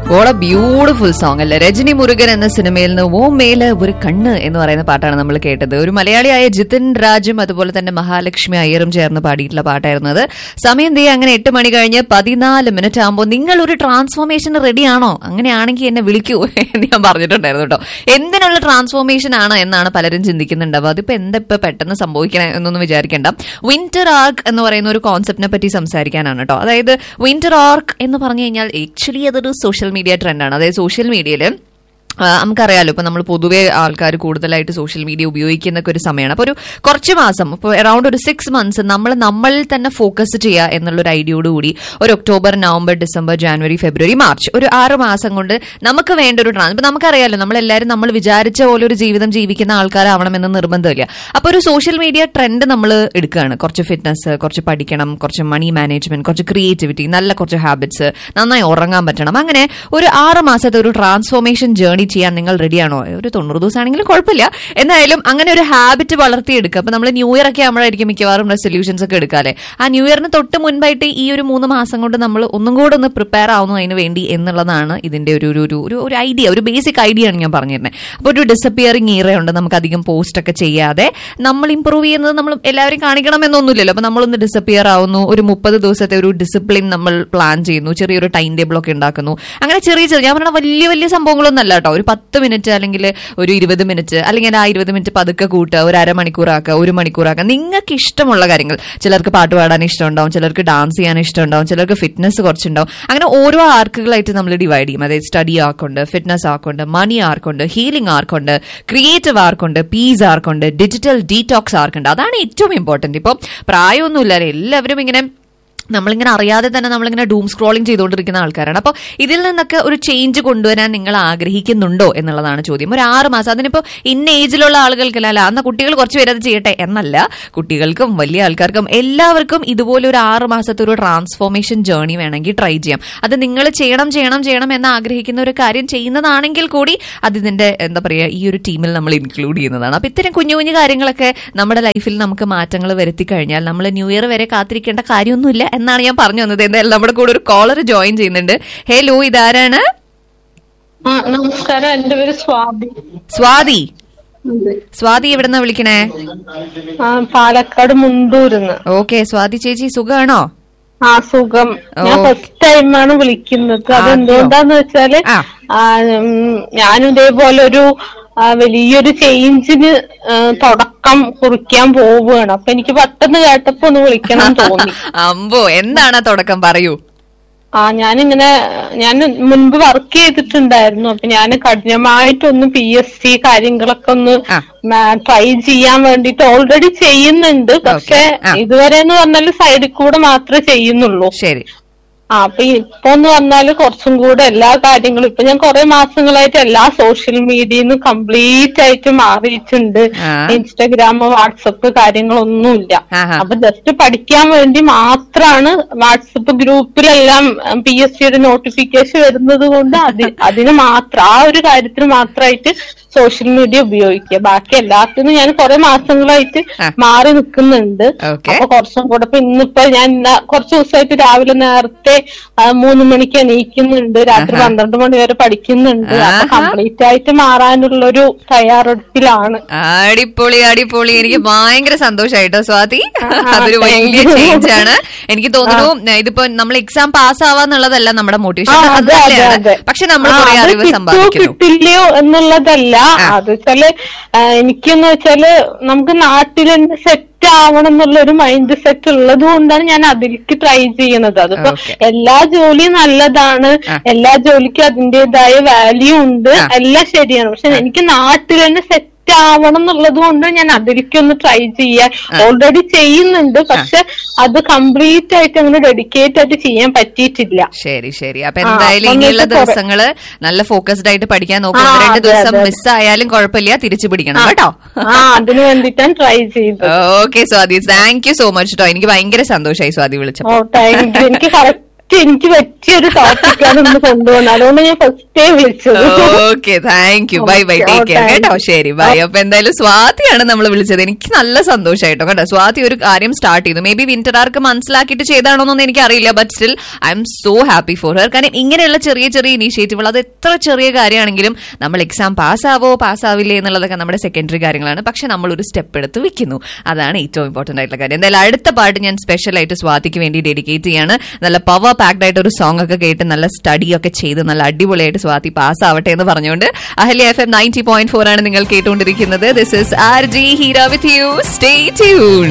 ഓള beautiful song അല്ലേ രജനി മുരുകൻ എന്ന സിനിമയിൽ നിന്ന് ഓ മേല് ഒരു കണ്ണ് എന്ന് പറയുന്ന പാട്ടാണ് നമ്മൾ കേട്ടത് ഒരു മലയാളിയായ ജിതിൻ രാജും അതുപോലെ തന്നെ മഹാലക്ഷ്മി അയ്യറും ചേർന്ന് പാടിയിട്ടുള്ള പാട്ടായിരുന്നു അത് സമയം ദേ അങ്ങനെ എട്ട് മണി കഴിഞ്ഞ് പതിനാല് മിനിറ്റ് ആകുമ്പോൾ നിങ്ങൾ ഒരു ട്രാൻസ്ഫോർമേഷൻ റെഡിയാണോ അങ്ങനെയാണെങ്കിൽ എന്നെ വിളിക്കൂ എന്ന് ഞാൻ പറഞ്ഞിട്ടുണ്ടായിരുന്നു കേട്ടോ എന്തിനുള്ള ട്രാൻസ്ഫോർമേഷൻ ആണ് എന്നാണ് പലരും ചിന്തിക്കുന്നുണ്ടാവുക അതിപ്പോ എന്താ ഇപ്പൊ പെട്ടെന്ന് സംഭവിക്കണേ എന്നൊന്നും വിചാരിക്കേണ്ട വിന്റർ ആർക്ക് എന്ന് പറയുന്ന ഒരു കോൺസെപ്റ്റിനെ പറ്റി സംസാരിക്കാനാണ് കേട്ടോ അതായത് വിന്റർ ആർക്ക് എന്ന് പറഞ്ഞു കഴിഞ്ഞാൽ ആക്ച്വലി അതൊരു സോഷ്യൽ മീഡിയ ട്രെൻഡാണ് അതായത് സോഷ്യൽ മീഡിയയിൽ ആ, നമുക്കറിയാലോ ഇപ്പൊ നമ്മൾ പൊതുവേ ആൾക്കാർ കൂടുതലായിട്ട് സോഷ്യൽ മീഡിയ ഉപയോഗിക്കുന്ന ഒക്കെ ഒരു സമയമാണ് അപ്പൊ ഒരു കുറച്ച് മാസം ഇപ്പോൾ അറൌണ്ട് ഒരു സിക്സ് മന്ത്സ് നമ്മൾ നമ്മളിൽ തന്നെ ഫോക്കസ് ചെയ്യുക എന്നുള്ള ഒരു ഐഡിയോട് കൂടി ഒരു October November December January February March ഒരു ആറ് മാസം കൊണ്ട് നമുക്ക് വേണ്ട ഒരു ട്രാൻസ് ഇപ്പൊ നമുക്കറിയാലോ നമ്മളെല്ലാവരും നമ്മൾ വിചാരിച്ച പോലെ ഒരു ജീവിതം ജീവിക്കുന്ന ആൾക്കാരാവണമെന്ന് നിർബന്ധമില്ല അപ്പൊ ഒരു സോഷ്യൽ മീഡിയ ട്രെൻഡ് നമ്മൾ എടുക്കുകയാണ് കുറച്ച് ഫിറ്റ്നസ് കുറച്ച് പഠിക്കണം കുറച്ച് മണി മാനേജ്മെന്റ് കുറച്ച് ക്രിയേറ്റിവിറ്റി നല്ല കുറച്ച് ഹാബിറ്റ്സ് നന്നായി ഉറങ്ങാൻ പറ്റണം അങ്ങനെ ഒരു ആറ് മാസത്തെ ഒരു ട്രാൻസ്ഫോർമേഷൻ ജേർണി ചെയ്യാൻ നിങ്ങൾ റെഡിയാണോ ഒരു തൊണ്ണൂറ് ദിവസമാണെങ്കിലും കുഴപ്പമില്ല എന്തായാലും അങ്ങനെ ഒരു ഹാബിറ്റ് വളർത്തിയെടുക്കുക അപ്പൊ നമ്മൾ ന്യൂ ഇയർ ഒക്കെ ആകുമ്പോഴായിരിക്കും മിക്കവാറും റെസൊല്യൂഷൻസ് ഒക്കെ എടുക്കാല്ലേ ആ ന്യൂ ഇയറിന് തൊട്ട് മുൻപായിട്ട് ഈ ഒരു മൂന്ന് മാസം കൊണ്ട് നമ്മൾ ഒന്നും കൂടെ ഒന്ന് പ്രിപ്പയർ ആവുന്നു അതിന് വേണ്ടി എന്നുള്ളതാണ് ഇതിന്റെ ഒരു ഒരു ഒരു- ഒരു ഒരു ഐഡിയ ഒരു ബേസിക് ഐഡിയ ആണ് ഞാൻ പറഞ്ഞിരുന്നത് അപ്പോൾ ഒരു ഡിസപ്പിയറിംഗ് ഈറയുണ്ട് നമുക്ക് അധികം പോസ്റ്റ് ഒക്കെ ചെയ്യാതെ നമ്മൾ ഇമ്പ്രൂവ് ചെയ്യുന്നത് നമ്മൾ എല്ലാവരും കാണിക്കണം എന്നൊന്നുമില്ലല്ലോ അപ്പൊ നമ്മളൊന്ന് ഡിസപ്പിയർ ആവുന്നു ഒരു മുപ്പത് ദിവസത്തെ ഒരു ഡിസിപ്ലിൻ നമ്മൾ പ്ലാൻ ചെയ്യുന്നു ചെറിയൊരു ടൈം ടേബിൾ ഒക്കെ ഉണ്ടാക്കുന്നു അങ്ങനെ ചെറിയ ചെറിയ ഞാൻ പറഞ്ഞ വലിയ വലിയ സംഭവങ്ങളൊന്നും അല്ല കേട്ടോ ഒരു പത്ത് മിനിറ്റ് അല്ലെങ്കിൽ ഒരു ഇരുപത് മിനിറ്റ് അല്ലെങ്കിൽ ആ ഇരുപത് മിനിറ്റ് പതുക്കെ കൂട്ടുക ഒരു അരമണിക്കൂറാക്കുക ഒരു മണിക്കൂറാക്കുക നിങ്ങൾക്ക് ഇഷ്ടമുള്ള കാര്യങ്ങൾ ചിലർക്ക് പാട്ട് പാടാൻ ഇഷ്ടമുണ്ടാവും ചിലർക്ക് ഡാൻസ് ചെയ്യാൻ ഇഷ്ടമുണ്ടാവും ചിലർക്ക് ഫിറ്റ്നസ് കുറച്ചുണ്ടാവും അങ്ങനെ ഓരോ ആർക്കുകളായിട്ട് നമ്മൾ ഡിവൈഡ് ചെയ്യും അതായത് സ്റ്റഡി ആർക്കുണ്ട് ഫിറ്റ്നസ് ആർക്കുണ്ട് മണി ആർക്കുണ്ട് ഹീലിംഗ് ആർക്കുണ്ട് ക്രിയേറ്റീവ് ആർക്കുണ്ട് പീസ് ആർക്കുണ്ട് ഡിജിറ്റൽ ഡീടോക്സ് ആർക്കുണ്ട് അതാണ് ഏറ്റവും ഇമ്പോർട്ടന്റ് ഇപ്പം പ്രായമൊന്നുമില്ല എല്ലാവരും ഇങ്ങനെ നമ്മളിങ്ങനെ അറിയാതെ തന്നെ നമ്മളിങ്ങനെ ഡൂം സ്ക്രോളിംഗ് ചെയ്തുകൊണ്ടിരിക്കുന്ന ആൾക്കാരാണ് അപ്പോൾ ഇതിൽ നിന്നൊക്കെ ഒരു ചേഞ്ച് കൊണ്ടുവരാൻ നിങ്ങൾ ആഗ്രഹിക്കുന്നുണ്ടോ എന്നുള്ളതാണ് ചോദ്യം ഒരു ആറ് മാസം അതിനിപ്പോൾ ഇന്ന ഏജിലുള്ള ആളുകൾക്കല്ല അല്ല അന്ന് കുട്ടികൾ കുറച്ച് പേര് അത് ചെയ്യട്ടെ എന്നല്ല കുട്ടികൾക്കും വലിയ ആൾക്കാർക്കും എല്ലാവർക്കും ഇതുപോലെ ഒരു ആറ് മാസത്തെ ഒരു ട്രാൻസ്ഫോർമേഷൻ ജേർണി വേണമെങ്കിൽ ട്രൈ ചെയ്യാം അത് നിങ്ങൾ ചെയ്യണം ചെയ്യണം ചെയ്യണം എന്ന് ആഗ്രഹിക്കുന്ന ഒരു കാര്യം ചെയ്യുന്നതാണെങ്കിൽ കൂടി അത് ഇതിന്റെ എന്താ പറയുക ഈ ഒരു ടീമിൽ നമ്മൾ ഇൻക്ലൂഡ് ചെയ്യുന്നതാണ് അപ്പൊ ഇത്തരം കുഞ്ഞു കുഞ്ഞു കാര്യങ്ങളൊക്കെ നമ്മുടെ ലൈഫിൽ നമുക്ക് മാറ്റങ്ങൾ വരുത്തി കഴിഞ്ഞാൽ നമ്മൾ ന്യൂ ഇയർ വരെ കാത്തിരിക്കേണ്ട കാര്യമൊന്നുമില്ല എന്നാണ് ഞാൻ പറഞ്ഞു വന്നത് എന്തായാലും നമ്മുടെ കൂടെ ഒരു കോളർ ജോയിൻ ചെയ്യുന്നുണ്ട് ഹലോ ഇതാരാണ് ആ നമസ്കാരം എന്റെ പേര് സ്വാതി സ്വാതി സ്വാതി എവിടെന്നാ വിളിക്കണേ ആ പാലക്കാട് മുണ്ടൂരിന്ന് ഓക്കെ സ്വാതി ചേച്ചി സുഖാണോ ആ സുഖം ഞാൻ ഓ. ഫസ്റ്റ് ടൈമാണ് വിളിക്കുന്നത് അത് ആദ്യോ? എന്തുകൊണ്ടാന്ന് വെച്ചാല് ആ. ആ, ഉം, ഞാനും ഇതേപോലെ ഒരു ആ, വലിയൊരു ചേഞ്ചിന് ആ, തുടക്കം കുറിക്കാൻ പോവുകയാണ് അപ്പൊ എനിക്ക് പെട്ടെന്ന് കേട്ടപ്പോ ഒന്ന് വിളിക്കണം തോന്നി അമ്പോ എന്താണ് ആ തുടക്കം പറയൂ ആ ഞാനിങ്ങനെ ഞാൻ മുൻപ് വർക്ക് ചെയ്തിട്ടുണ്ടായിരുന്നു അപ്പൊ ഞാൻ കഠിനമായിട്ടൊന്ന് പി എസ് സി കാര്യങ്ങളൊക്കെ ഒന്ന് ആ. ട്രൈ ചെയ്യാൻ വേണ്ടിട്ട് ഓൾറെഡി ചെയ്യുന്നുണ്ട് പക്ഷെ ആ. ഇതുവരെ എന്ന് പറഞ്ഞാൽ സൈഡിൽ കൂടെ മാത്രമേ ചെയ്യുന്നുള്ളൂ ശരി ആ അപ്പൊ ഇപ്പൊ എന്ന് പറഞ്ഞാല് കുറച്ചും കൂടെ എല്ലാ കാര്യങ്ങളും ഇപ്പൊ ഞാൻ കുറെ മാസങ്ങളായിട്ട് എല്ലാ സോഷ്യൽ മീഡിയന്ന് കംപ്ലീറ്റ് ആയിട്ട് മാറിയിട്ടുണ്ട് ആ. ഇൻസ്റ്റഗ്രാം വാട്സപ്പ് കാര്യങ്ങളൊന്നുമില്ല ആഹാ. അപ്പൊ ജസ്റ്റ് പഠിക്കാൻ വേണ്ടി മാത്രമാണ് വാട്സപ്പ് ഗ്രൂപ്പിലെല്ലാം പി എസ് സിയുടെ നോട്ടിഫിക്കേഷൻ വരുന്നത് കൊണ്ട് അതി അതിന് മാത്രം ആ ഒരു കാര്യത്തിന് മാത്രമായിട്ട് സോഷ്യൽ മീഡിയ ഉപയോഗിക്കുക ബാക്കി എല്ലാത്തിനും ഞാൻ കുറെ മാസങ്ങളായിട്ട് ആ. മാറി നിൽക്കുന്നുണ്ട് ഓക്കെ അപ്പൊ കുറച്ചും കൂടെ ഇപ്പൊ ഇന്നിപ്പോ ഞാൻ ഇന്ന- കുറച്ച് ദിവസമായിട്ട് രാവിലെ നേരത്തെ ആ, മൂന്ന് മണിക്ക് എണീക്കുന്നുണ്ട് രാത്രി ആഹാ. പന്ത്രണ്ട് മണി വരെ പഠിക്കുന്നുണ്ട് അപ്പൊ ആഹാ. കംപ്ലീറ്റ് ആയിട്ട് മാറാനുള്ളൊരു തയ്യാറെടുപ്പിലാണ് അടിപൊളി അടിപൊളി എനിക്ക് ഭയങ്കര സന്തോഷായിട്ടോ സ്വാതി ആ, അതൊരു വലിയ thank you. ചേഞ്ച് ആണ് എനിക്ക് തോന്നുന്നു ഇതിപ്പോ നമ്മൾ എക്സാം പാസ് ആവാന്നുള്ളതല്ല നമ്മുടെ ആ, മോട്ടിവേഷൻ അതെ, അതെ, നല്ലതാണ് അതെ. പക്ഷെ നമ്മൾ ആ, കുറെ അത് അറിവ് കിട്ടുമോ, സമ്പാദിക്കുന്നു കിട്ടില്ലയോ എന്നുള്ളതല്ല ആ. അത് വെച്ചാല് ആ, എനിക്കെന്ന് വെച്ചാല് നമുക്ക് നാട്ടിൽ തന്നെ സെറ്റ് ആവണം എന്നുള്ള ഒരു മൈൻഡ് സെറ്റ് ഉള്ളത് കൊണ്ടാണ് ഞാൻ അതിലേക്ക് ട്രൈ ചെയ്യുന്നത് അതിപ്പോ Okay. എല്ലാ ജോലിയും നല്ലതാണ് ആ. എല്ലാ ജോലിക്കും അതിന്റേതായ വാല്യൂ ഉണ്ട് ആ. എല്ലാം ശരിയാണ് പക്ഷെ എനിക്ക് നാട്ടിൽ തന്നെ സെറ്റ് ആവണം എന്നുള്ളത് കൊണ്ട് ഞാൻ അതിലേക്ക് ഒന്ന് ട്രൈ ചെയ്യാൻ ഓൾറെഡി ചെയ്യുന്നുണ്ട് പക്ഷെ അത് കംപ്ലീറ്റ് ആയിട്ട് അങ്ങനെ ഡെഡിക്കേറ്റ് ആയിട്ട് ചെയ്യാൻ പറ്റിയിട്ടില്ല ശരി ശരി അപ്പൊ ആ, എന്തായാലും അപ്പം ഇനിയുള്ള നിങ്ങൾക്ക് കുറെ- ദിവസങ്ങള് നല്ല ഫോക്കസ്ഡ് ആയിട്ട് പഠിക്കാൻ നോക്കും ആ, ഒന്ന് രണ്ട് അതെ, ദിവസം അതെ. മിസ് ആയാലും കുഴപ്പമില്ല തിരിച്ചു പിടിക്കണം കേട്ടോ ആ അതിന് വേണ്ടിട്ടാണ് ട്രൈ ചെയ്തത് okay Swathi thank you so much കേട്ടോ എനിക്ക് ഭയങ്കര സന്തോഷമായി സ്വാതി വിളിച്ചപ്പോ ഓ താങ്ക് യു എനിക്ക് കറക്റ്റ് എനിക്ക് പറ്റിയ ഒരു ടോപ്പിക്കാണ് ഇന്ന് കൊണ്ടുവന്നത് അതുകൊണ്ട് ഞാൻ ഫസ്റ്റേ വിളിച്ചത് okay thank you bye bye Okay, take oh, care thank കേട്ടോ you. ശരി ബൈ അപ്പൊ എന്തായാലും സ്വാതിയാണ് നമ്മൾ വിളിച്ചത് എനിക്ക് നല്ല സന്തോഷമായിട്ടോ കേട്ടോ സ്വാതി ഒരു കാര്യം സ്റ്റാർട്ട് ചെയ്തു മേ ബി വിന്ററാർക്ക് മനസ്സിലാക്കിയിട്ട് ചെയ്താണോന്നൊന്നും എനിക്ക് അറിയില്ല but still I'm so happy for her കാരണം ഇങ്ങനെയുള്ള ചെറിയ ചെറിയ ഇനീഷ്യേറ്റീവുകൾ അത് എത്ര ചെറിയ കാര്യമാണെങ്കിലും നമ്മൾ എക്സാം പാസ്സാവോ പാസ്സാവില്ലേ എന്നുള്ളതൊക്കെ നമ്മുടെ സെക്കൻഡറി കാര്യങ്ങളാണ് പക്ഷെ നമ്മൾ ഒരു സ്റ്റെപ്പ് എടുത്ത് വെക്കുന്നു അതാണ് ഏറ്റവും ഇമ്പോർട്ടന്റ് ആയിട്ടുള്ള കാര്യം എന്തായാലും അടുത്ത പാട്ട് ഞാൻ സ്പെഷ്യൽ ആയിട്ട് സ്വാതിക്ക് വേണ്ടി ഡെഡിക്കേറ്റ് ചെയ്യാണ് നല്ല പവർ പാക്ഡ് ആയിട്ട് ഒരു സോങ് ഒക്കെ കേട്ട് നല്ല സ്റ്റഡി ഒക്കെ ചെയ്ത് നല്ല അടിപൊളിയായിട്ട് സ്വാതി പാസ് ആവട്ടെ എന്ന് പറഞ്ഞുകൊണ്ട് Ahalya F M ninety point four ആണ് നിങ്ങൾ കേട്ടുകൊണ്ടിരിക്കുന്നത് this is R G Heera with you stay tune